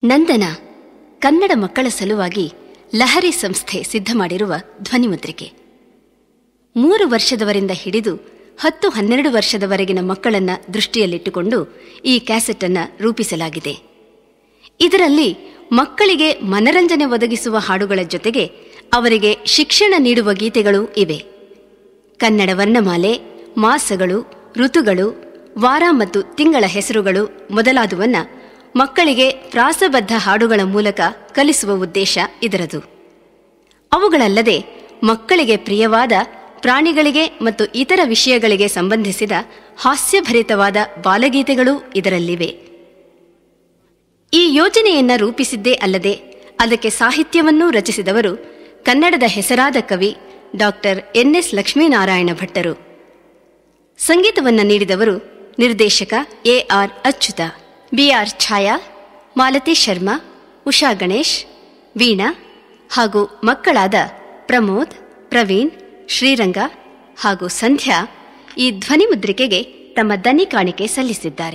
ನಂದನ ಕನ್ನಡ ಮಕ್ಕಳ ಸಲುವಾಗಿ ಲಹರಿ ಸಂಸ್ಥೆ ಸಿದ್ಧ ಮಾಡಿರುವ ಧ್ವನಿಮುದ್ರಿಕೆ ಮೂರು ವರ್ಷದವರಿಂದ ಹಿಡಿದು ಹತ್ತು ಹನ್ನೆರಡು ವರ್ಷದವರೆಗಿನ ಮಕ್ಕಳನ್ನ ದೃಷ್ಟಿಯಲ್ಲಿಟ್ಟುಕೊಂಡು ಈ ಕ್ಯಾಸೆಟ್ ಅನ್ನ ರೂಪಿಸಲಾಗಿದೆ ಇದರಲ್ಲಿ ಮಕ್ಕಳಿಗೆ ಮನರಂಜನೆ ಒದಗಿಸುವ ಹಾಡುಗಳ ಜೊತೆಗೆ ಅವರಿಗೆ ಶಿಕ್ಷಣ ನೀಡುವ ಗೀತೆಗಳೂ ಇವೆ ಕನ್ನಡ ವರ್ಣಮಾಲೆ ಮಾಸಗಳು ಋತುಗಳು ವಾರ ಮತ್ತು ತಿಂಗಳ ಹೆಸರುಗಳು ಮೊದಲಾದುವನ್ನ ಮಕ್ಕಳಿಗೆ ಪ್ರಾಸಬದ್ಧ ಹಾಡುಗಳ ಮೂಲಕ ಕಲಿಸುವ ಉದ್ದೇಶ ಇದರದು ಅವುಗಳಲ್ಲದೆ ಮಕ್ಕಳಿಗೆ ಪ್ರಿಯವಾದ ಪ್ರಾಣಿಗಳಿಗೆ ಮತ್ತು ಇತರ ವಿಷಯಗಳಿಗೆ ಸಂಬಂಧಿಸಿದ ಹಾಸ್ಯಭರಿತವಾದ ಬಾಲಗೀತೆಗಳೂ ಇದರಲ್ಲಿವೆ ಈ ಯೋಜನೆಯನ್ನ ರೂಪಿಸಿದ್ದೇ ಅಲ್ಲದೆ ಅದಕ್ಕೆ ಸಾಹಿತ್ಯವನ್ನೂ ರಚಿಸಿದವರು ಕನ್ನಡದ ಹೆಸರಾದ ಕವಿ ಡಾಕ್ಟರ್ ಎನ್ಎಸ್ ಲಕ್ಷ್ಮೀನಾರಾಯಣ ಭಟ್ಟರು ಸಂಗೀತವನ್ನ ನೀಡಿದವರು ನಿರ್ದೇಶಕ ಎಆರ್ ಅಚ್ಯುತ ಬಿಆರ್ ಛಾಯಾ ಮಾಲತಿ ಶರ್ಮಾ ಉಷಾ ಗಣೇಶ್ ವೀಣಾ ಹಾಗೂ ಮಕ್ಕಳಾದ ಪ್ರಮೋದ್ ಪ್ರವೀಣ್ ಶ್ರೀರಂಗ ಹಾಗೂ ಸಂಧ್ಯಾ ಈ ಧ್ವನಿಮುದ್ರಿಕೆಗೆ ತಮ್ಮ ದನಿ ಕಾಣಿಕೆ ಸಲ್ಲಿಸಿದ್ದಾರೆ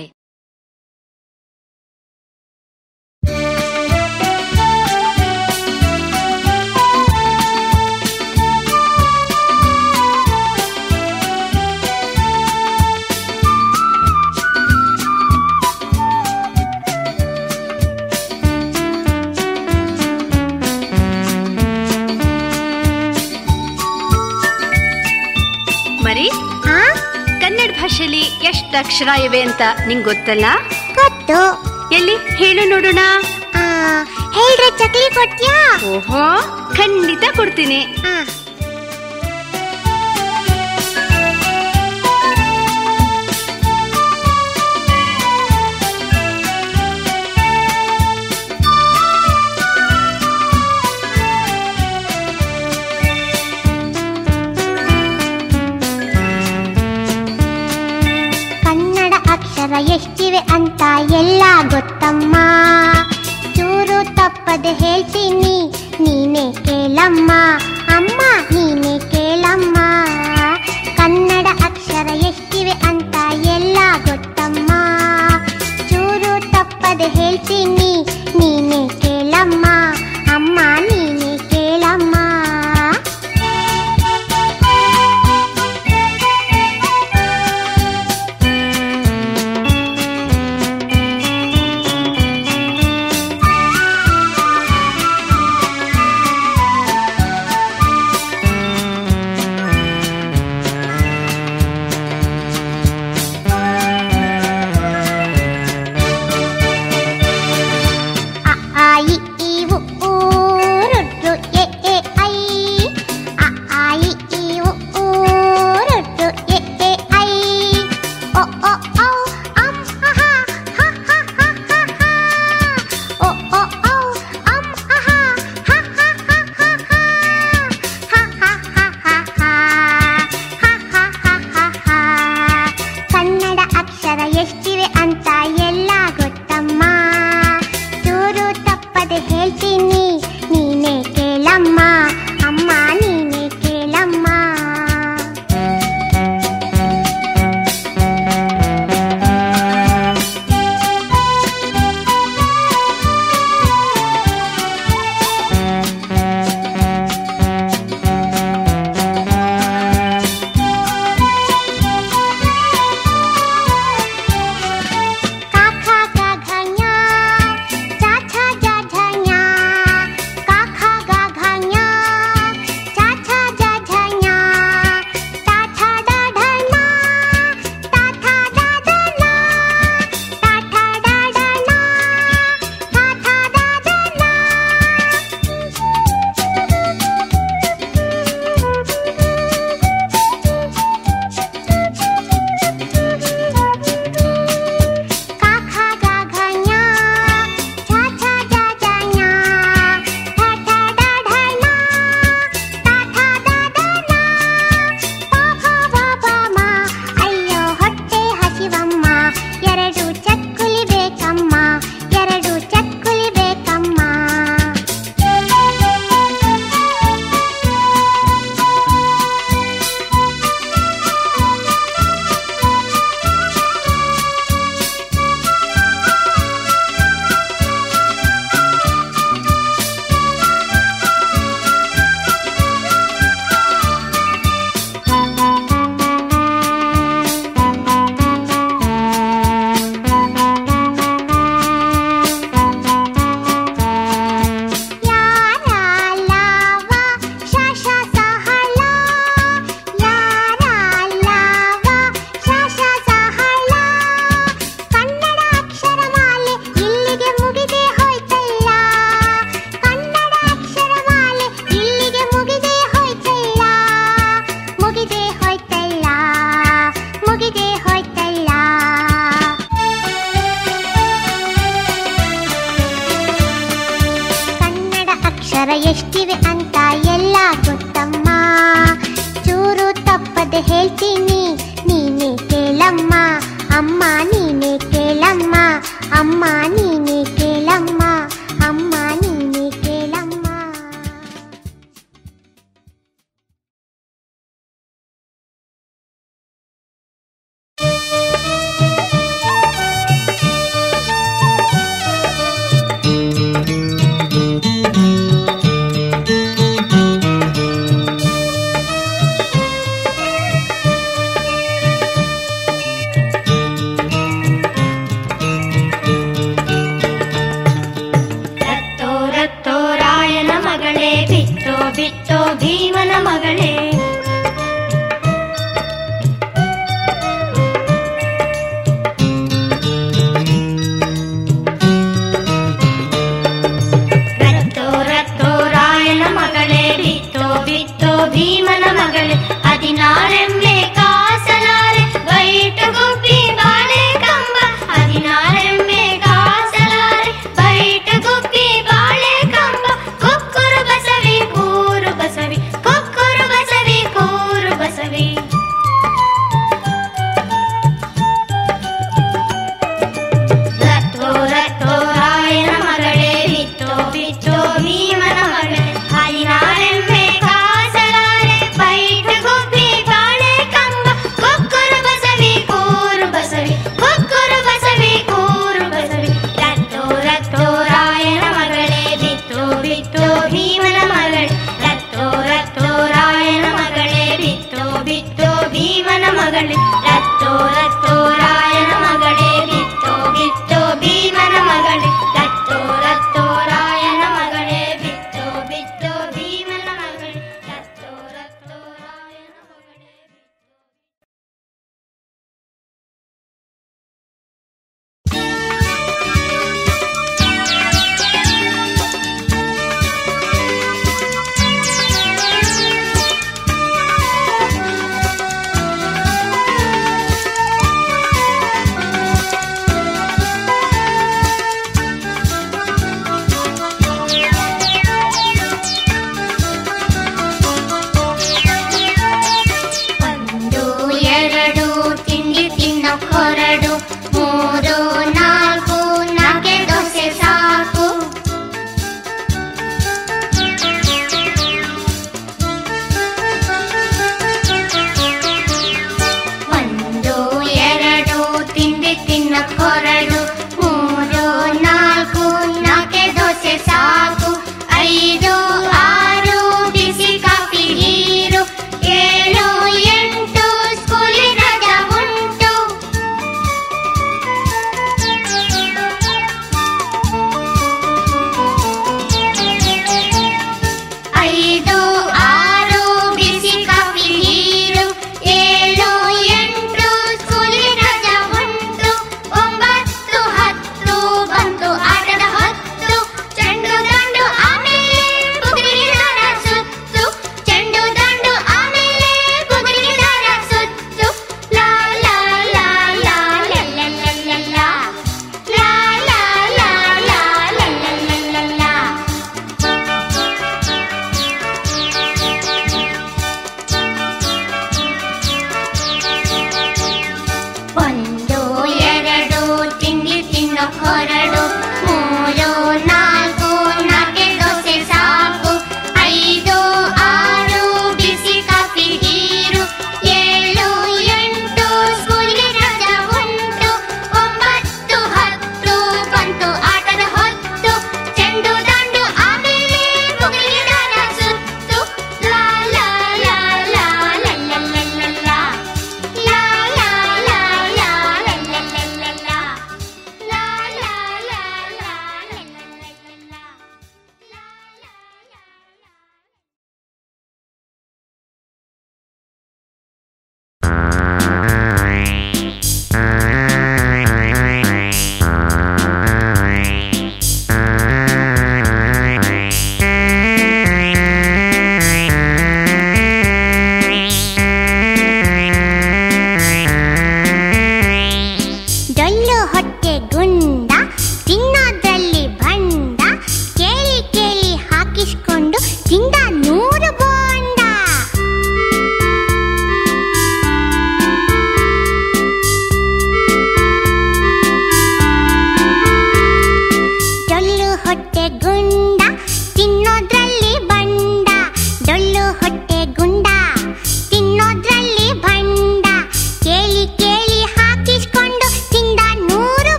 ಮರಿ ಆ ಕನ್ನಡ ಭಾಷೆಯಲ್ಲಿ ಎಷ್ಟು ಅಕ್ಷರ ಇವೆ ಅಂತ ನಿಂಗ್ ಗೊತ್ತಲ್ಲ ಗೊತ್ತು ಎಲ್ಲಿ ಹೇಳು ನೋಡೋಣ ಆ ಹೇಳ್ರೆ ಚಕ್ಲಿ ಕೊಡ್ತೀಯಾ ಓಹೋ ಖಂಡಿತ ಕೊಡ್ತೀನಿ ಆ, ಕನ್ನಡ ಅಕ್ಷರ ಎಷ್ಟಿವೆ ಅಂತ ಎಲ್ಲ ಗೊತ್ತಮ್ಮ ಚೂರು ತಪ್ಪದೆ ಹೇಳ್ತೀನಿ ನೀನೇ ಕೇಳಮ್ಮ ಅಮ್ಮ ನೀನೇ ಕೇಳಮ್ಮ ಕನ್ನಡ ಅಕ್ಷರ ಎಷ್ಟಿವೆ ಅಂತ ಎಲ್ಲ ಗೊತ್ತಮ್ಮ ಚೂರು ತಪ್ಪದೆ ಹೇಳ್ತೀನಿ ನೀನೇ ಕೇಳಮ್ಮ ಅಮ್ಮ ನೀನೇ ಕೇಳಮ್ಮ ಅಕ್ಷರ ಎಷ್ಟಿವೆ ಅಂತ ಎಲ್ಲ ಗೊತ್ತಮ್ಮ ಚೂರು ತಪ್ಪದೆ ಹೇಳ್ತೀನಿ ನೀನೇ ಕೇಳಮ್ಮ ಅಮ್ಮ ನೀನೇ ಕೇಳಮ್ಮ ಅಮ್ಮ ನೀನೇ ಕೇಳಮ್ಮ ಅಮ್ಮ ನೀನೇ ಕೇಳಮ್ಮ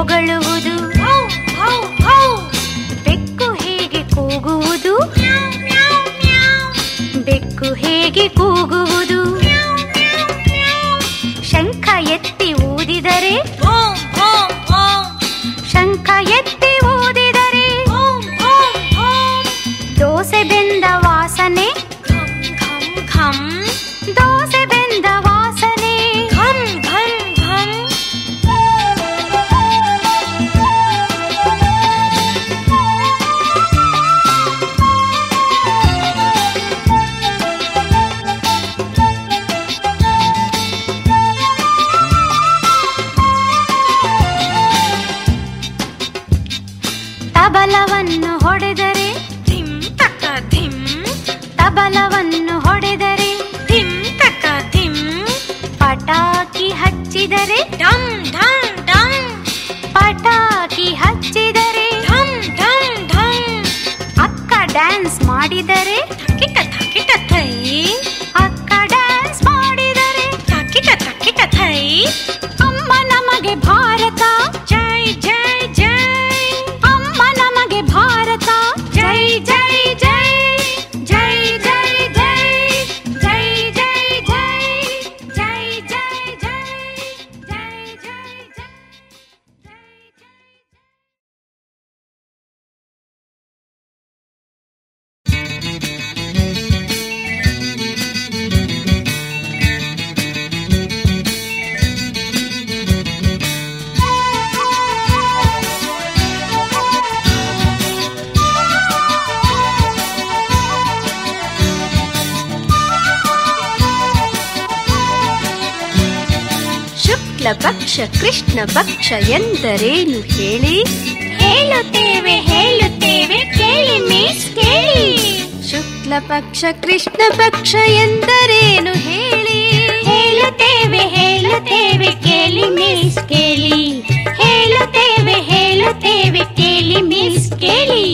ಹೊಗಳುವುದು ಬೆಕ್ಕು ಹೇಗೆ ಕೂಗುವುದು ಬೆಕ್ಕು ಹೇಗೆ ಕೂಗುವುದು ಶಂಖ ಎತ್ತಿ ಊದಿದರೆ ಶಂಖ ಎತ್ತಿ ಊದಿದರೆ ದೋಸೆ ಬೆಂದ ವಾಸನೆ ದೋಸೆ ಬೆಂದ ವಾಸನೆ ತಬಲವನ್ನು ಹೊಡೆದರೆ ತಬಲವನ್ನು ಹೊಡೆದರೆ ಪಟಾಕಿ ಹಚ್ಚಿದರೆ ಪಟಾಕಿ ಹಚ್ಚಿದರೆ ಅಕ್ಕ ಡ್ಯಾನ್ಸ್ ಮಾಡಿದರೆ ಅಕ್ಕ ಡ್ಯಾನ್ಸ್ ಮಾಡಿದರೆ ಅಮ್ಮ ನಮಗೆ ಭಾರತ ಜೈ ಜೈ ಜೈ ಅಮ್ಮ ನಮಗೆ ಭಾರತ ಜೈ ಜೈ ಜೈ ಜೈ ಜೈ ಜೈ ಜೈ ಜೈ ಜೈ ಜೈ ಜೈ ಜೈ ಜೈ ಜೈ ಜೈ ಶುಕ್ಲ ಪಕ್ಷ ಕೃಷ್ಣ ಪಕ್ಷ ಎಂದರೇನು ಹೇಳಿ ಹೇಳುತ್ತೇವೆ ಹೇಳುತ್ತೇವೆ ಕೇಳಿ ಮಿಸ್ ಕೇಳಿ ಶುಕ್ಲ ಪಕ್ಷ ಕೃಷ್ಣ ಪಕ್ಷ ಎಂದರೇನು ಹೇಳಿ ಹೇಳುತ್ತೇವೆ ಹೇಳುತ್ತೇವೆ ಕೇಳಿ ಮಿಸ್ ಕೇಳಿ ಹೇಳುತ್ತೇವೆ ಹೇಳುತ್ತೇವೆ ಕೇಳಿ ಮಿಸ್ ಕೇಳಿ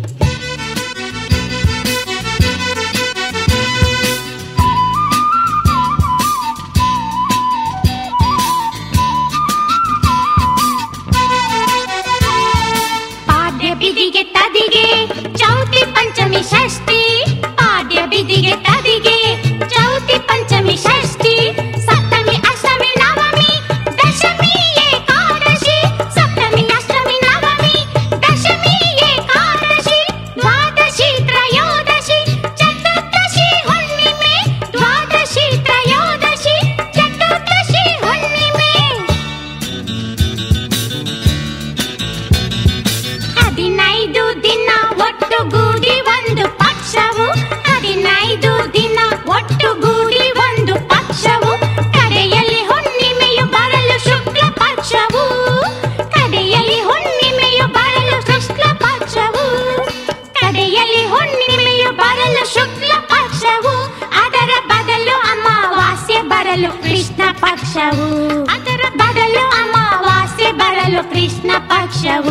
ಪಾದ್ಯ ಬಿದಿಗೆ ತದಿಗೆ ಚೌತಿ ಪಂಚಮಿ ಷಷ್ಠಿ ಪಾದ್ಯ ಬಿದಿಗೆ ತದಿಗೆ ಚೌತಿ ಪಂಚಮಿ ಷಷ್ಠಿ ಸಪ್ತಮಿ ಅಷ್ಟಮಿ ನವಮಿ ದಶಮಿ ಏಕಾದಶಿ ಸಪ್ತಮಿ ಅಷ್ಟಮಿ ನವಮಿ ದಶಮಿ ಏಕಾದಶಿ ದ್ವಾದಶಿ ತ್ರಯೋದಶಿ ಚತುರ್ದಶಿ ಹುಣ್ಣಿಮೆ ದ್ವಾದಶಿ ತ್ರಯೋದಶಿ ಚತುರ್ದಶಿ ಹುಣ್ಣಿಮೆ ಹದಿನೈದು ದಿನ ಒಟ್ಟುಗೂಡಿ ಒಂದು ಪಕ್ಷವು ಹದಿನೈದು ದಿನ ಒಟ್ಟುಗೂಡಿ ಒಂದು ಪಕ್ಷವು ಕಡೆಯಲ್ಲಿ ಹುಣ್ಣಿಮೆಯು ಬರಲು ಶುಕ್ಲ ಪಕ್ಷವು ಕಡೆಯಲ್ಲಿ ಹುಣ್ಣಿಮೆಯು ಬರಲು ಶುಕ್ಲ ಪಕ್ಷವು ಕಡೆಯಲ್ಲಿ ಹುಣ್ಣಿಮೆಯು ಬರಲು ಶುಕ್ಲ ಪಕ್ಷವು ಅದರ ಬದಲು ಅಮಾವಾಸ್ಯೆ ಬರಲು ಕೃಷ್ಣ ಪಕ್ಷವು ಅದರ ಬದಲು ಅಮಾವಾಸ್ಯೆ ಬರಲು ಕೃಷ್ಣ ಪಕ್ಷವು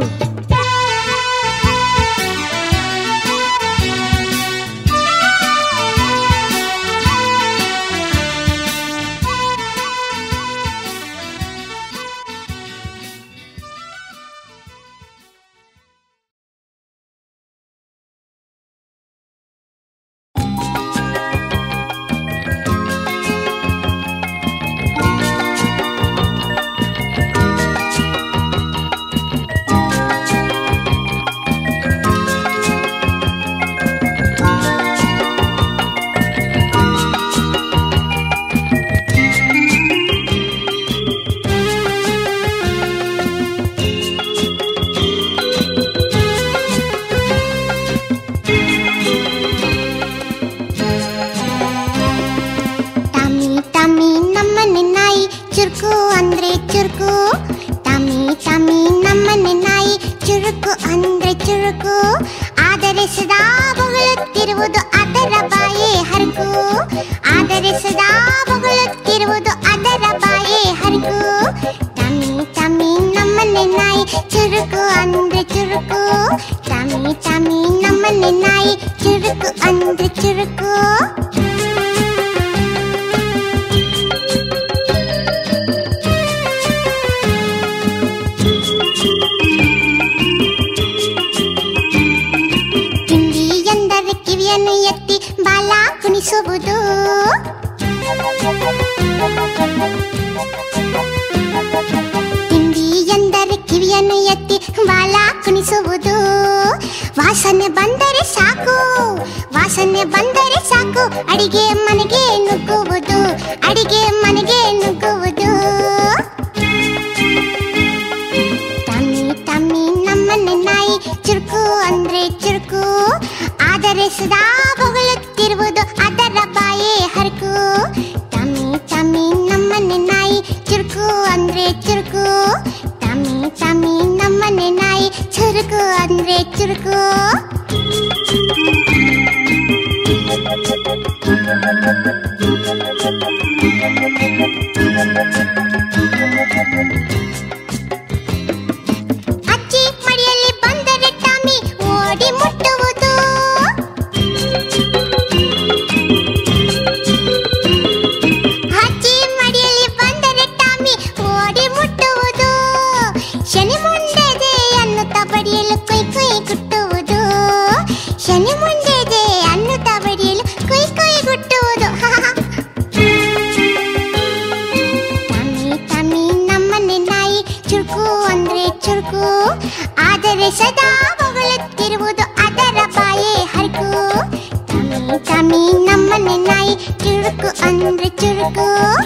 ಟಮಿ ಟಮಿ ನಮ್ಮನೆ ನಾಯಿ ಚುರುಕು ಅಂದ್ರೆ ಚುರುಕು ಟಮಿ ಟಮಿ ನಮ್ಮನೆ ನಾಯಿ ಚುರುಕು ಅಂದ್ರೆ ಚುರುಕು ಆದರೆ ಸದಾ ಬೊಗಳುತ್ತಿರುವುದು ಅದರ ಬಾಯೇ ಹರಕು ಆದರೆ ಸದಾ ಬೊಗಳುತ್ತಿರುವುದು ಅದರ ಬಾಯೇ ಹರಕು ಟಮಿ ಟಮಿ ನಮ್ಮನೆ ನಾಯಿ ಚುರುಕು ಅಂದ್ರೆ ಚುರುಕು ಟಮಿ ಟಮಿ ನಮ್ಮನೆ ನಾಯಿ ಚುರುಕು ಅಂದ್ರೆ ಚುರುಕು ಕುಣಿಸುವುದು ತಿಂಡಿ ಎಂದರೆ ಕಿವಿಯನ್ನು ಎತ್ತಿ ಬಾಲ ಕುಣಿಸುವುದು ವಾಸನೆ ಬಂದರೆ ಸಾಕು ವಾಸನೆ ಬಂದರೆ ಸಾಕು ಅಡಿಗೆ ಮನೆಗೆ ನುಗ್ಗುವುದು ಅಡಿಗೆ ಮನೆಗೆ ನುಗ್ಗುವುದು ತಮ್ಮಿ ತಮ್ಮಿ ನಮ್ಮನೆ ನಾಯಿ ಚುರುಕು ಅಂದ್ರೆ ಚುರುಕು ಆದರೆ ಸದಾ ಬೊಗಳುತ್ತಿರುವುದು ಅದರ ಬಾಯೇ ಹರಕು ತಮ್ಮಿ ತಮ್ಮಿ ನಮ್ಮನೆ ನಾಯಿ ಚುರುಕು ಅಂದ್ರೆ ಚುರುಕು ತಮ್ಮಿ ತಮ್ಮಿ ನಮ್ಮನೆ ನಾಯಿ ಚುರುಕು ಅಂದ್ರೆ ಚುರುಕು ಅಜ್ಜಿ ಮಡಿಯಲ್ಲಿ ಬಂದರೆ ಟಾಮಿ ಓಡಿ ಮುಟ್ಟುವುದು ಅಜ್ಜಿ ಮಡಿಯಲ್ಲಿ ಬಂದರೆ ಟಾಮಿ ಓಡಿ ಮುಟ್ಟುವುದು ಶನಿ ಮುಂಡೆದೆ ಅನ್ನುತ್ತಾ ಬಡಿಯಲು ಕೊಯ್ ಕೊಯ್ ಗುಟ್ಟುವುದು ಶನಿ ಮುಂಡೆದೆ ಅನ್ನುತ್ತಾ ಬಡಿಯಲು ಕೊಯ್ ಕೊಯ್ ಗುಟ್ಟುವುದು ತಮ್ಮಿ ತಮ್ಮಿ ನಮ್ಮನೆ ನಾಯಿ ಚುರುಕು ಅಂದ್ರೆ ಚುರುಕು ಆದರೆ ಸದಾ ಬೊಗಳುತ್ತಿರುವುದು ಅದರ ಬಾಯೇ ಹರಕು ತಮ್ಮಿ ತಮ್ಮಿ ನಮ್ಮನೆ ನಾಯಿ ಚುರುಕು ಅಂದ್ರೆ ಚುರುಕು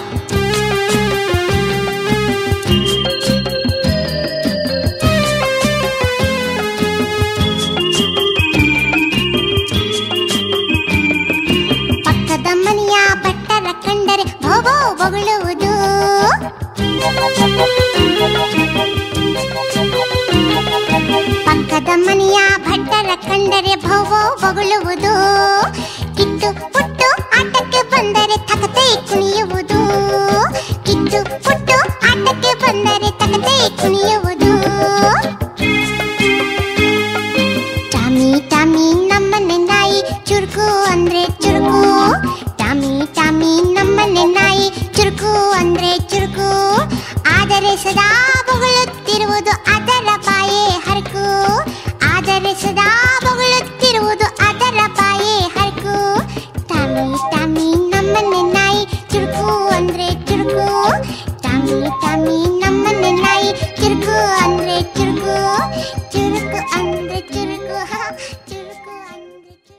ಪಕ್ಕದ ಮನೆಯ ಭಟ್ಟರ ಕಂಡರೆ ಭೋಭೋ ಬೊಗಳುವುದು ಪಕ್ಕದ ಮನೆಯ ಭಟ್ಟರ ಕಂಡರೆ ಭೋಭೋ ಬೊಗಳುವುದು ಕಿತ್ತು ಪುಟ್ಟು ಆಟಕ್ಕೆ ಬಂದರೆ ತಕತೆ ಕುಣಿಯುವುದು ಕಿತ್ತು ಪುಟ್ಟು ಆಟಕ್ಕೆ ಬಂದರೆ ತಕತೆ ಕುಣಿಯುವುದು ಟಾಮಿ ಟಾಮಿ ನಮ್ಮನೆ ನಾಯಿ ಚುರುಕು ಅಂದ್ರೆ ಚುರುಕು ಟಾಮಿ ಟಾಮಿ ನಮ್ಮನೆ ನಾಯಿ ಚುರುಕು ಅಂದ್ರೆ ಚುರುಕು ಆದರೆ ಸದಾ ಬೊಗಳುತ್ತಿರುವುದು ಅದರ ಬಾಯೇ ಹರಕು ಆದರೆ ಸದಾ ಬೊಗಳುತ್ತಿರುವುದು ಅದರ ಬಾಯೇ ಹರಕು ಟಾಮಿ ಟಾಮಿ ನಮ್ಮನೆ ನಾಯಿ ಚುರುಕು ಅಂದ್ರೆ ಚುರುಕು ಟಾಮಿ ಟಾಮಿ ನಮ್ಮನೆ ನಾಯಿ ಚುರುಕು ಅಂದ್ರೆ ಚುರುಕು ಚುರುಕು ಅಂದ್ರೆ ಚುರುಕು ಚುರುಕು ಅಂದ್ರೆ ಚುರುಕು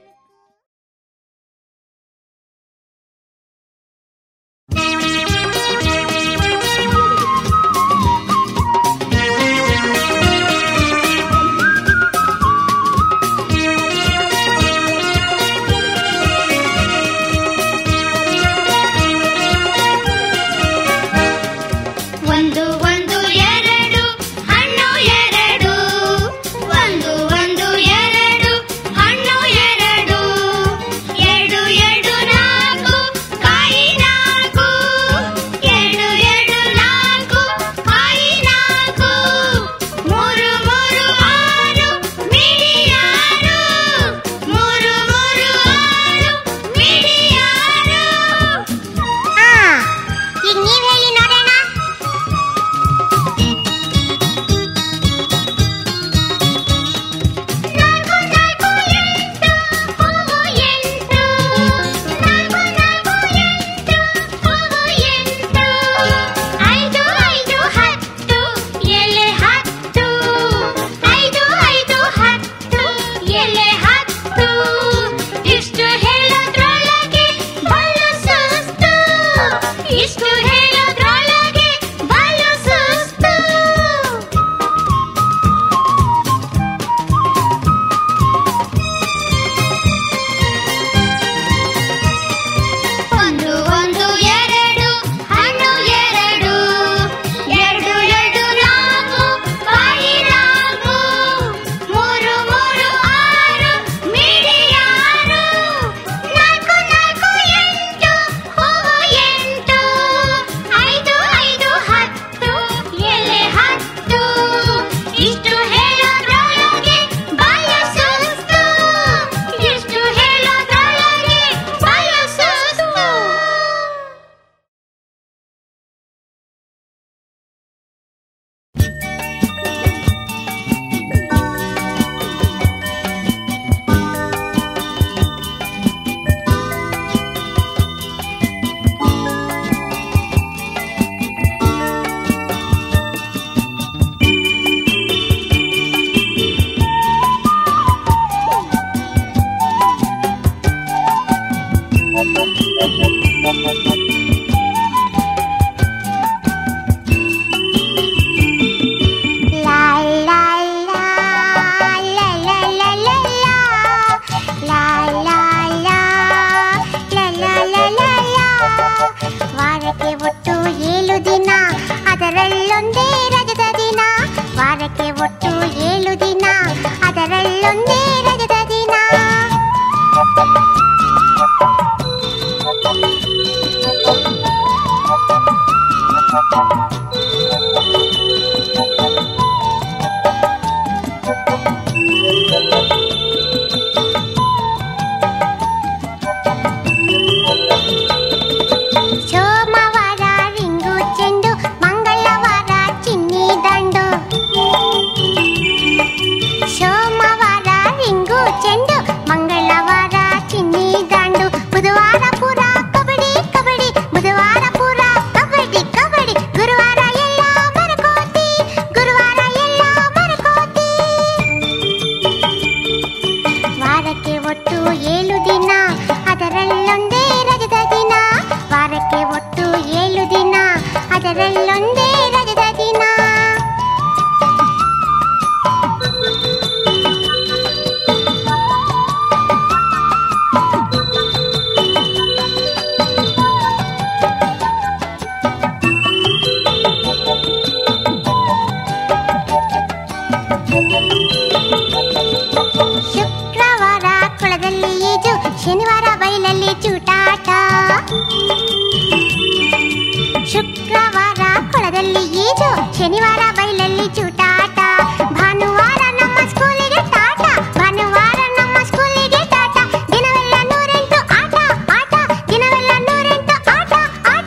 ಒಂದು ಒಂದು ಎರಡು ಹಣ್ಣು ಎರಡು ಒಂದು ಒಂದು ಎರಡು ಹಣ್ಣು ಎರಡು ಎರಡು ಎರಡು ನಾಲ್ಕು ಕಾಯಿ ನಾಲ್ಕು ಎರಡು ಎರಡು ನಾಲ್ಕು ಕಾಯಿ ನಾಲ್ಕು ಮೂರು ಮೂರು ಆರು ಮಿಡಿ ಆರು ಮೂರು ಮೂರು ಆರು ಮಿಡಿ ಆರು ಆ, ಈಗ ನೀವ್ ಹೇಳಿ ನೋಡೋಣ ಶನಿವಾರ ಬೈಲಲ್ಲಿ ಚೂಟಾಟ ಭಾನುವಾರ ನಮ್ಮ ಸ್ಕೂಲಿಗೆ ಟಾಟ ಭಾನುವಾರ ನಮ್ಮ ಸ್ಕೂಲಿಗೆ ಟಾಟ ದಿನವೆಲ್ಲ ನೂರೆಂಟು ಆಟ ಆಟ ದಿನವೆಲ್ಲ ನೂರೆಂಟು ಆಟ ಆಟ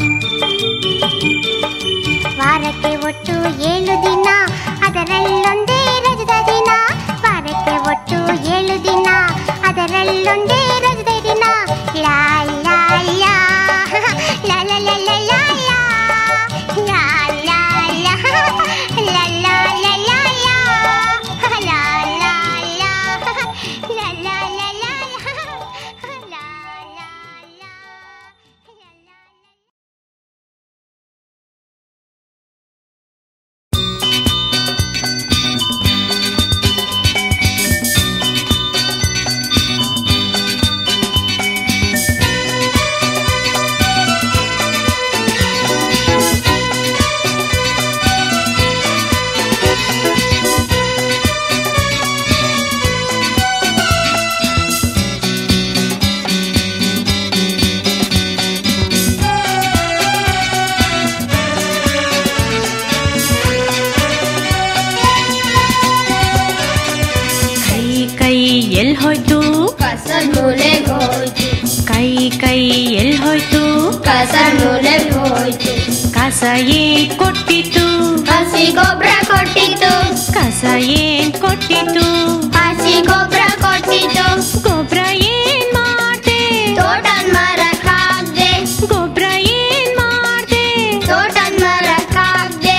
ವಾರಕ್ಕೆ ಒಟ್ಟು ಏಳು ದಿನ ಅದರಲ್ಲೊಂದೇ ರಜದ ದಿನ ವಾರಕ್ಕೆ ಒಟ್ಟು ಏಳು ದಿನ ಅದರಲ್ಲೊಂದೇ ರಜದ ದಿನ ಲಾ ಲಾ ಲಾ ಲಾ ಲಾ ಲಾ ಲಾ ಲಾ ಲಾ. ಲಾ ಲಾ ಲಾ. ಲಾ ಲಾ ಲಾ ಲಾ ಲಾ. ಲಾ ಲಾ ಲಾ. ಲಾ ಲಾ ಲಾ ಲಾ ಲಾ. ಲಾ ಲಾ ಲಾ. ಲಾ ಲಾ ಲಾ. ಕೈ ಕೈ ಎಲ್ ಹೋಯ್ತು ಕಸ ಮೂಲೆಗ್ ಹೋಯ್ತು ಕೈ ಕೈ ಎಲ್ ಹೋಯ್ತು ಕಸ ಮೂಲೆಗ್ ಹೋಯ್ತು ಕಸ ಏನ್ ಕೊಟ್ಟಿತು ಹಸಿ ಗೊಬ್ಬರ ಕೊಟ್ಟಿತ್ತು ಕಸ ಏನ್ ಕೊಟ್ಟಿತು ಹಸಿ ಗೊಬ್ಬರ ಕೊಟ್ಟಿತ್ತು ಗೊಬ್ಬರ ಏನ್ ಮಾಡ್ದೆ ತೋಟನ್ ಮರಕ್ ಹಾಕ್ದೆ ಗೊಬ್ಬರ ಏನ್ ಮಾಡ್ದೆ ತೋಟನ್ ಮರಕ್ ಹಾಕ್ದೆ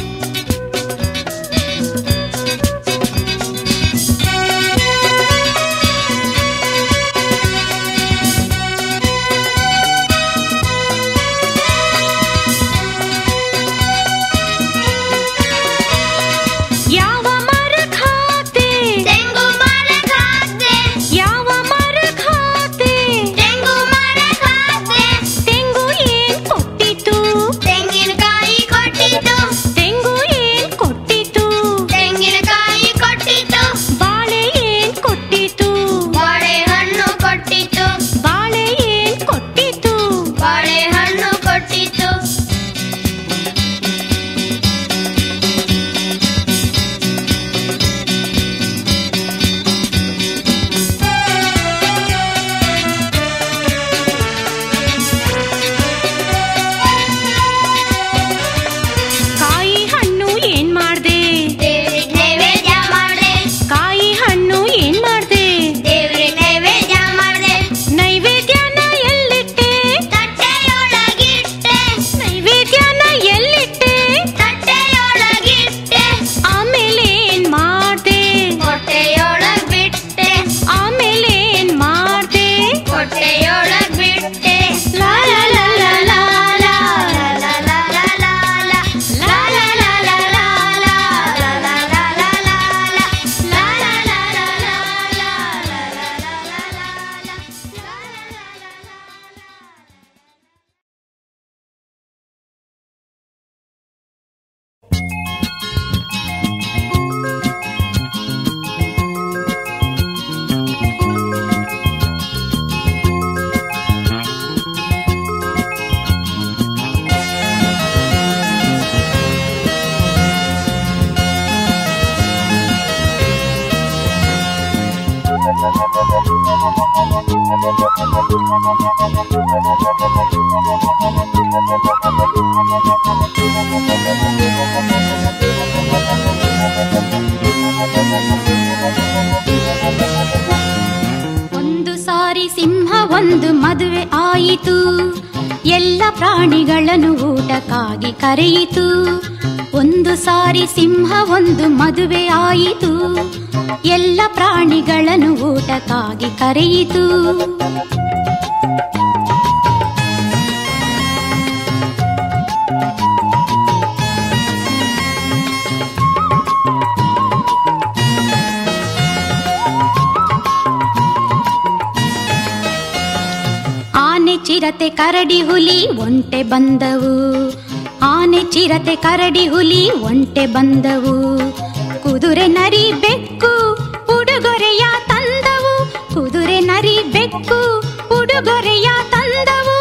ಯಾವ ಮರಕ್ ಹಾಕ್ದೆ ತೆಂಗು ಮರಕ್ ಹಾಕ್ದೆ ಯಾವ ಮರಕ್ ಹಾಕ್ದೆ ತೆಂಗು ಮರಕ್ ಹಾಕ್ದೆ ತೆಂಗು ಏನ್ ಕೊಟ್ಟಿತು ತೆಂಗಿನಕಾಯಿ ಕೊಟ್ಟಿತ್ತು ತೆಂಗು ಏನ್ ಕೊಟ್ಟಿತು ತೆಂಗಿನಕಾಯಿ ಕೊಟ್ಟಿತ್ತು ಬಾಳೆ ಏನ್ ಕೊಟ್ಟಿತು ಬಾಳೆಹಣ್ಣು ಕೊಟ್ಟಿತ್ತು ಬಾಳೆ ಏನ್ ಕೊಟ್ಟಿತು ಬಾಳೆಹಣ್ಣು ಕೊಟ್ಟಿತ್ತು ಕಾಯಿ ಹಣ್ಣು ಏನ್ ಮಾಡ್ದೆ ದೇವ್ರಿಗೆ ನೈವೇದ್ಯ ಮಾಡ್ದೆ ಕಾಯಿ ಹಣ್ಣು ಏನ್ ಮಾಡ್ದೆ ದೇವ್ರಿಗೆ ನೈವೇದ್ಯ ಮಾಡ್ದೆ ನೈವೇದ್ಯನ ಎಲ್ಲಿಟ್ಟೆ ತಟ್ಟೆಯೊಳಗಿಟ್ಟೆ ನೈವೇದ್ಯನ ಎಲ್ಲಿಟ್ಟೆ ತಟ್ಟೆಯೊಳಗಿಟ್ಟೆ ಆಮೇಲೆ ಏನ್ ಮಾಡ್ದೆ ಹೊಟ್ಟೆಯೊಳಗ್ ಬಿಟ್ಟೆ ಆಮೇಲೆ ಏನ್ ಮಾಡ್ದೆ ಹೊಟ್ಟೆಯೊಳಗ್ ಬಿಟ್ಟೆ ಲಾ ಲಾ ಲಾ ಲಾ ಲಾ ಲಾ. ಲಾ ಲಾ ಲಾ ಲಾ ಲಾ ಲಾ. ಲಾ ಲಾ ಲಾ ಲಾ ಲಾ ಲಾ. ಲಾ ಲಾ ಲಾ ಲಾ ಲಾ ಲಾ. ಲಾ ಲಾ ಲಾ ಲಾ ಲಾ ಲಾ. ಲಾ ಲಾ ಲಾ ಲಾ ಲಾ ಲಾ. ಒಂದು ಸಾರಿ ಸಿಂಹ ಒಂದು ಮದುವೆ ಆಯಿತು ಎಲ್ಲ ಪ್ರಾಣಿಗಳನ್ನು ಊಟಕ್ಕಾಗಿ ಕರೆಯಿತು ಒಂದು ಸಾರಿ ಸಿಂಹ ಒಂದು ಮದುವೆ ಆಯಿತು ಎಲ್ಲ ಪ್ರಾಣಿಗಳನ್ನು ಊಟಕ್ಕಾಗಿ ಕರೆಯಿತು ಆನೆ ಚಿರತೆ ಕರಡಿ ಹುಲಿ ಒಂಟೆ ಬಂದವು ಆನೆ ಚಿರತೆ ಕರಡಿ ಹುಲಿ ಒಂಟೆ ಬಂದವು ಕುದುರೆ ನರಿ ಬೆಕ್ಕು ಉಡುಗೊರೆಯ ತಂದವು ಕುದುರೆ ನರಿ ಬೆಕ್ಕು ಉಡುಗೊರೆಯ ತಂದವು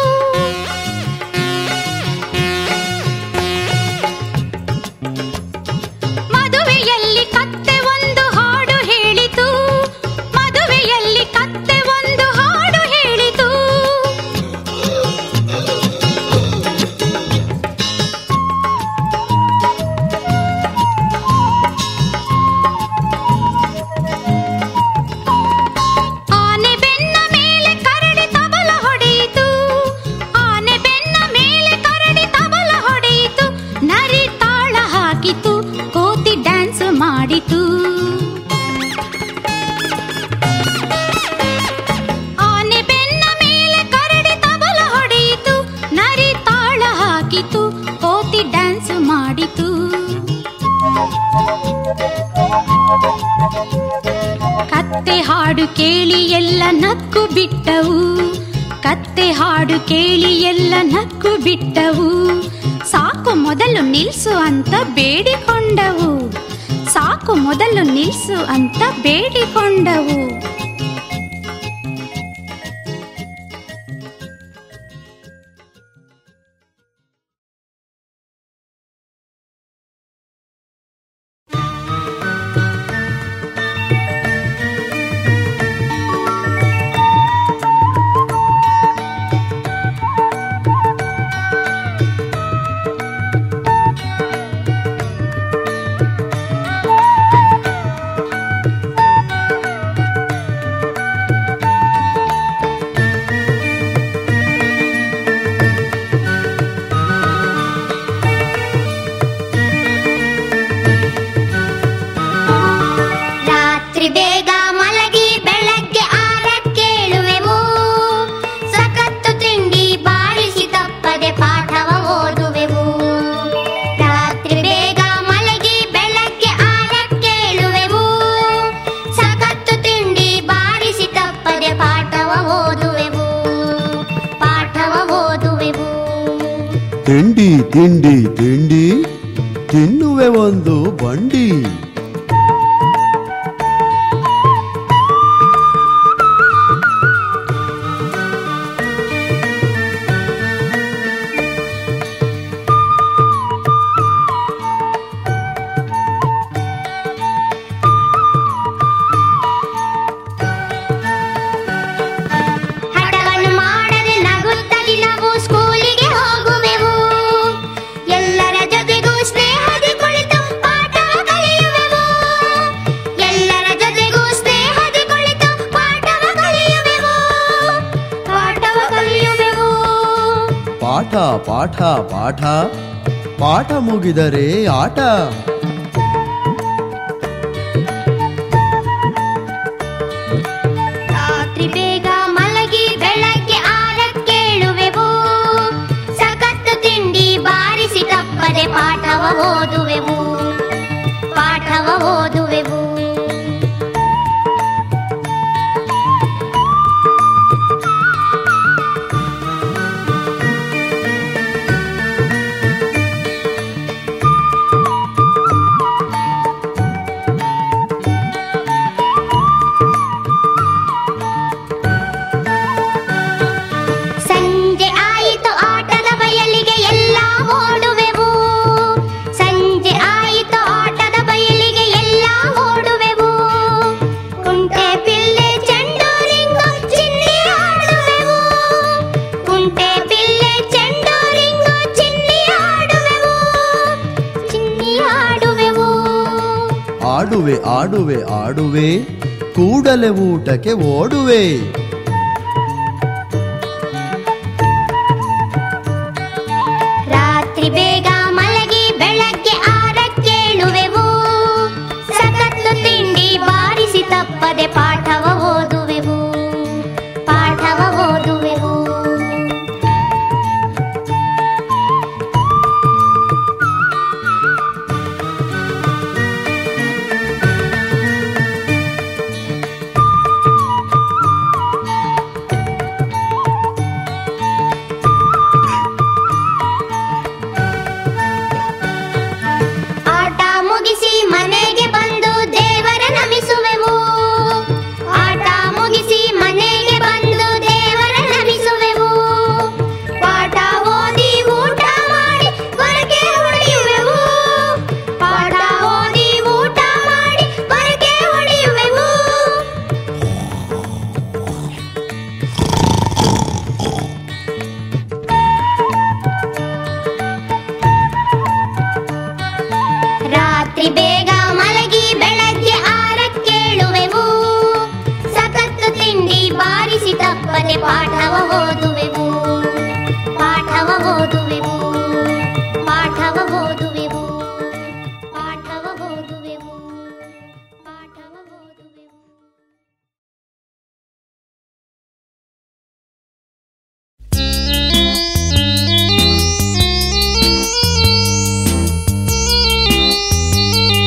ಕತ್ತೆ ಹಾಡು ಕೇಳಿ ಎಲ್ಲ ನಕ್ಕು ಬಿಟ್ಟವು ಕತ್ತೆ ಹಾಡು ಕೇಳಿ ಎಲ್ಲ ನಕ್ಕು ಬಿಟ್ಟವು ಸಾಕು ಮೊದಲು ನಿಲ್ಸು ಅಂತ ಬೇಡಿಕೊಂಡವು ಸಾಕು ಮೊದಲು ನಿಲ್ಸು ಅಂತ ಬೇಡಿಕೊಂಡವು ರಾತ್ರಿ ಬೇಗ ಮಲಗಿ ಬೆಳಗ್ಗೆ ಆರಕ್ಕೇಳುವೆವು ಸಖತ್ತು ತಿಂಡಿ ಬಾರಿಸಿ ತಪ್ಪದೆ ಪಾಠವ ಓದುವೆವು ರಾತ್ರಿ ಬೇಗ ಮಲಗಿ ಬೆಳಗ್ಗೆ ಆರಕ್ಕೇಳುವೆವು ಸಖತ್ತು ತಿಂಡಿ ಬಾರಿಸಿ ತಪ್ಪದೆ ಪಾಠವ ಓದುವೆವು ಪಾಠವ ಓದುವೆವು ತಿಂಡಿ ತಿಂಡಿ ತಿಂಡಿ ತಿನ್ನುವೆ ಒಂದು ಬಂಡಿ ಹಠವನ್ನು ಮಾಡದೆ ನಗುತ್ತ ದಿನವೂ ಸ್ಕೂಲಿಗೆ ಹೋಗುವೆವು ಎಲ್ಲರ ಜೊತೆಗೂ ಸ್ನೇಹದಿ ಕುಳಿತು ಪಾಠವ ಕಲಿಯುವೆವು ಎಲ್ಲರ ಜೊತೆಗೂ ಸ್ನೇಹದಿ ಕುಳಿತು ಪಾಠವ ಕಲಿಯುವೆವು ಪಾಠವ ಕಲಿಯುವೆವು ಪಾಠ ಪಾಠ ಪಾಠ ಪಾಠ ಮುಗಿದರೆ ಆಟ ರಾತ್ರಿ ಬೇಗ ಮಲಗಿ ಬೆಳಗ್ಗೆ ಆರಕ್ಕೇಳುವೆವು ಸಖತ್ತು ತಿಂಡಿ ಬಾರಿಸಿ ತಪ್ಪದೆ ಪಾಠವ ಓದುವೆವು ಪಾಠವ ಓದುವೆವು ಸಂಜೆ ಆಯಿತು ಆಟದ ಬಯಲಿಗೆ ಎಲ್ಲ ಓಡುವೆವು ಸಂಜೆ ಆಯಿತು ಆಟದ ಬಯಲಿಗೆ ಎಲ್ಲ ಓಡುವೆವು ಕುಂಟೆ ಪಿಲ್ಲೆ ಚೆಂಡು ರಿಂಗು ಚಿನ್ನಿ ಆಡುವೆವು ಕುಂಟೆ ಪಿಲ್ಲೆ ಚೆಂಡು ರಿಂಗು ಚಿನ್ನಿ ಆಡುವೆವು ಚಿನ್ನಿ ಆಡುವೆವು ಆಡುವೆ ಆಡುವೆ ಆಡುವೆ ಕೂಡಲೇ ಊಟಕ್ಕೆ ಓಡುವೆ ರಾತ್ರಿ ಬೇಗ ಮಲಗಿ ಬೆಳಗ್ಗೆ ಆರಕ್ಕೇಳುವೆವು ಸಖತ್ತು ತಿಂಡಿ ಬಾರಿಸಿ ತಪ್ಪದೆ ಪಾಠವ ಓದುವೆವು ಪಾಠವ ಓದುವೆವು ಆಟ ಮುಗಿಸಿ ಮನೆಗೆ ಬಂದು ದೇವರ ನಮಿಸುವೆವು ಆಟ ಮುಗಿಸಿ ಮನೆಗೆ ಬಂದು ದೇವರ ನಮಿಸುವೆವು ಪಾಠ ಓದಿ ಊಟ ಮಾಡಿ ಹೊರಗೆ ಹೊಡೆಯುವೆವು ಪಾಠ ಓದಿ ಊಟ ಮಾಡಿ ಹೊರಗೆ ಹೊಡೆಯುವೆವು ರಾತ್ರಿ ಬೇಗ ಮಲಗಿ ಬೆಳಗ್ಗೆ ಆರಕ್ಕೇಳುವೆವು ಸಖತ್ತು ತಿಂಡಿ ಬಾರಿಸಿ ತಪ್ಪದೆ ಪಾಠವ ಓದುವೆವು ಪಾಠವ ಓದುವೆವು ಪಾಠವ ಓದುವೆವು ಪಾಠವ ಓದುವೆವು ಪಾಠವ ಓದುವೆವು Thank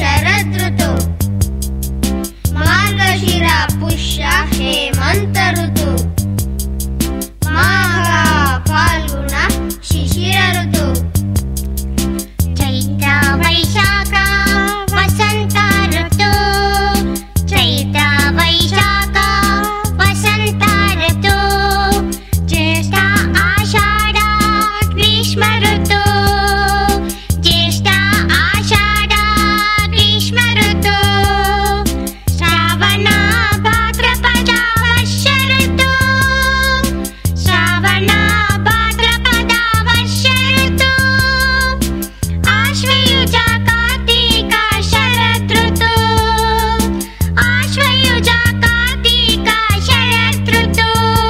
ಶರದೃತು ಮಾರ್ಗಶಿರ ಪುಷ್ಯ ಹೇಮಂತ ಋತು ಮಾಘ ಫಾಲ್ಗುಣ ಶಿಶಿರ ಋತು ಚೈತ್ರ ವೈಶಾಖ ವಸಂತ ಋತು ಚೈತ್ರ ವೈಶಾಖ ವಸಂತ ಋತು ಜ್ಯೇಷ್ಠ ಆಷಾಢ ಗ್ರೀಷ್ಮ ಋತು ಜ್ಯೇಷ್ಠ ಆಷಾಢ ಗ್ರೀಷ್ಮ ಋತು ಶ್ರಾವಣ ಭಾದ್ರಪದ ವರ್ಷ ಋತು ಶ್ರಾವಣ ಭಾದ್ರಪದ ವರ್ಷ ಋತು ಆಶ್ವಯುಜ ಕಾರ್ತೀಕ ಶರದೃತು ಆಶ್ವಯುಜ ಕಾರ್ತೀಕ ಶರದೃತು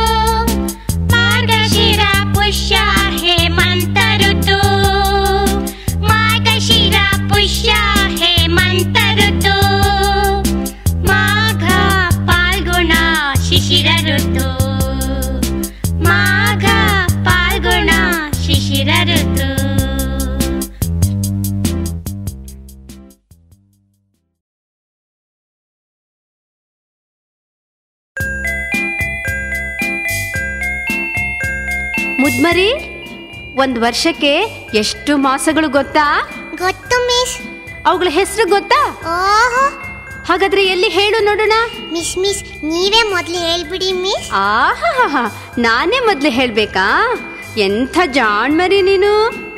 ಮಾರ್ಗಶಿರ ಪುಷ್ಯ ಹೇಮಂತ ಋತು ಮಾರ್ಗಶಿರ ಪುಷ್ಯ ಹೇಮಂತ ಋತು ಮಾಘ ಪಾಲ್ಗುಣ ಶಿಶಿರ ಋತು ಮಾಘ ಪಾಲ್ಗುಣ ಶಿಶಿರ ಋತು ಮುದ್ಮರಿ ಒಂದ್ ವರ್ಷಕ್ಕೆ ಎಷ್ಟು ಮಾಸಗಳು ಗೊತ್ತಾ ಗೊತ್ತು ಮಿಸ್ ಅವುಗಳ ಹೆಸರು ಗೊತ್ತಾ ಓಹೋ ಹಾಗಾದ್ರೆ ಎಲ್ಲಿ ಹೇಳು ನೋಡೋಣ ಮಿಸ್ ಮಿಸ್ ನೀವೇ ಮೊದಲು ಹೇಳ್ಬಿಡಿ ಮಿಸ್ ಆಹಾ ನಾನೇ ಮೊದ್ಲು ಹೇಳ್ಬೇಕಾ ಎಂಥ ಜಾಣ್ಮರಿ ನೀನು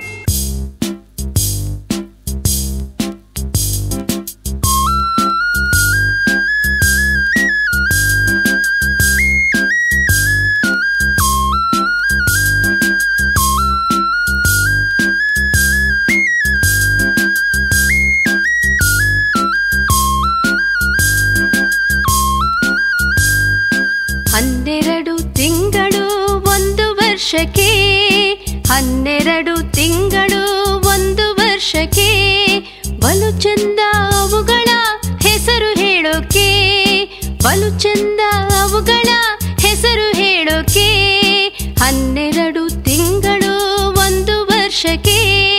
ಹನ್ನೆರಡು ತಿಂಗಳು ಒಂದು ವರ್ಷಕ್ಕೆ ಹನ್ನೆರಡು ತಿಂಗಳು ಒಂದು ವರ್ಷಕ್ಕೆ ಬಲು ಚಂದ ಅವುಗಳ ಹೆಸರು ಹೇಳೋಕೆ ಬಲು ಚಂದ ಅವುಗಳ ಹೆಸರು ಹೇಳೋಕೆ ಹನ್ನೆರಡು ತಿಂಗಳು ಒಂದು ವರ್ಷಕ್ಕೆ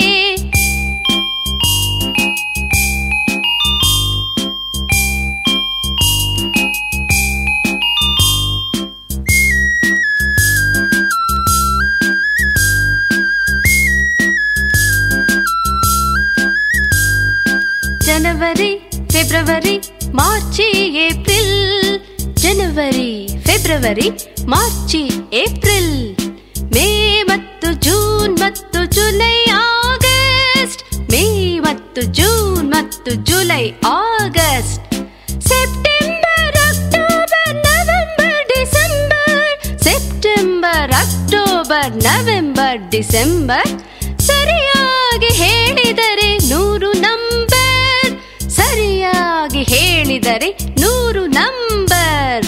ಜನವರಿ ಫೆಬ್ರವರಿ ಮಾರ್ಚಿ ಏಪ್ರಿಲ್ ಜನವರಿ ಫೆಬ್ರವರಿ ಮಾರ್ಚಿ ಏಪ್ರಿಲ್ ಮೇ ಮತ್ತು ಜೂನ್ ಮತ್ತು ಜುಲೈ ಆಗಸ್ಟ್ ಮೇ ಮತ್ತು ಜೂನ್ ಮತ್ತು July August September October November December September October November December ಸರಿಯಾಗಿ ಹೇಳಿದರೆ ನೂರು ನಂಬರ್ ಸರಿಯಾಗಿ ಹೇಳಿದರೆ ನೂರು ನಂಬರ್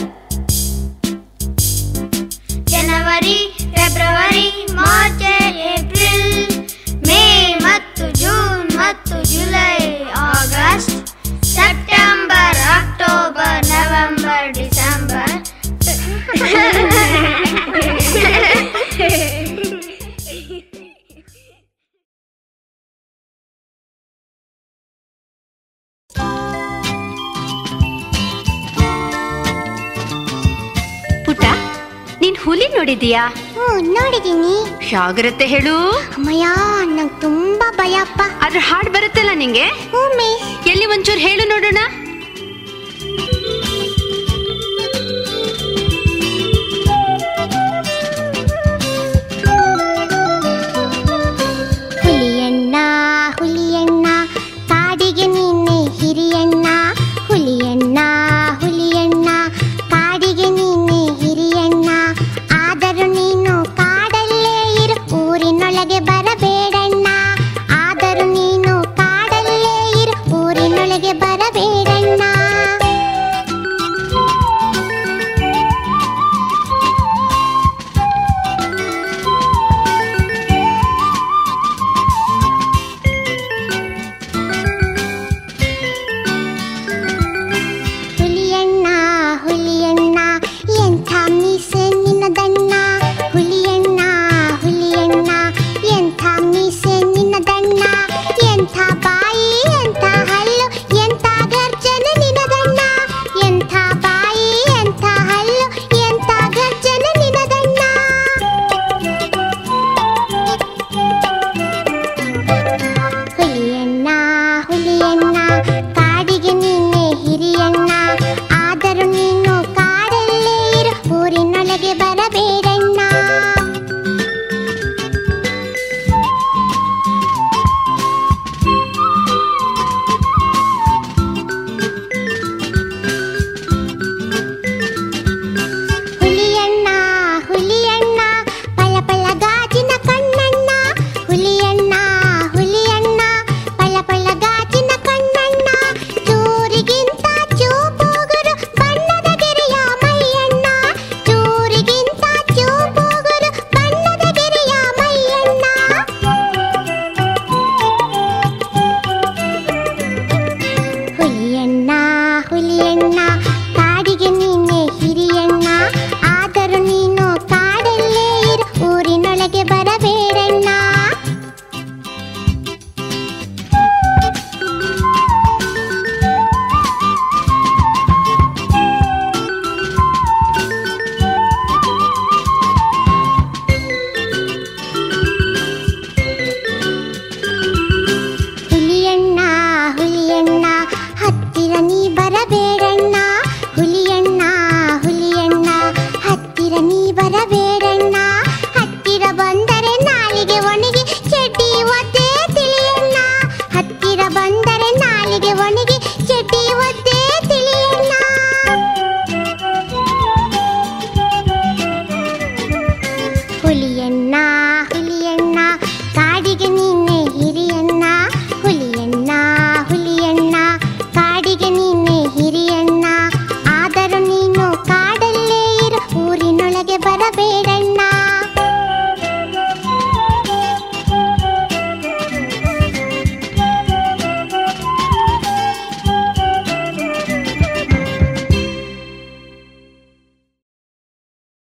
ಜನವರಿ ಫೆಬ್ರವರಿ ಮಾರ್ಚ್ ಏಪ್ರಿಲ್ ಮೇ ಮತ್ತು ಜೂನ್ ಮತ್ತು July August September October November December ಪುಟ ನೀನ್ ಹುಲಿ ನೋಡಿದೀಯಾ ಹ್ಞೂ ನೋಡಿದ್ದೀನಿ ಜಾಗ್ರತೆ ಹೇಳು ಅಮ್ಮಯ್ಯ ನಂಗೆ ತುಂಬಾ ಭಯಪ್ಪ ಅದ್ರ ಹಾಡ್ ಬರುತ್ತಲ್ಲ ನಿಂಗೆ ಹ್ಞೂ ಮಿಸ್ ಎಲ್ಲಿ ಒಂಚೂರು ಹೇಳು ನೋಡೋಣ ಹುಲಿಯಣ್ಣ ಹುಲಿಯಣ್ಣ ಕಾಡಿಗೆ ನೀನೆ ಹಿರಿಯಣ್ಣ ಹುಲಿಯಣ್ಣ ಹುಲಿಯಣ್ಣ ಕಾಡಿಗೆ ನೀನೆ ಹಿರಿಯಣ್ಣ ಆದರೂ ನೀನು ಕಾಡಲ್ಲೇ ಇರು ಊರಿನೊಳಗೆ ಬರ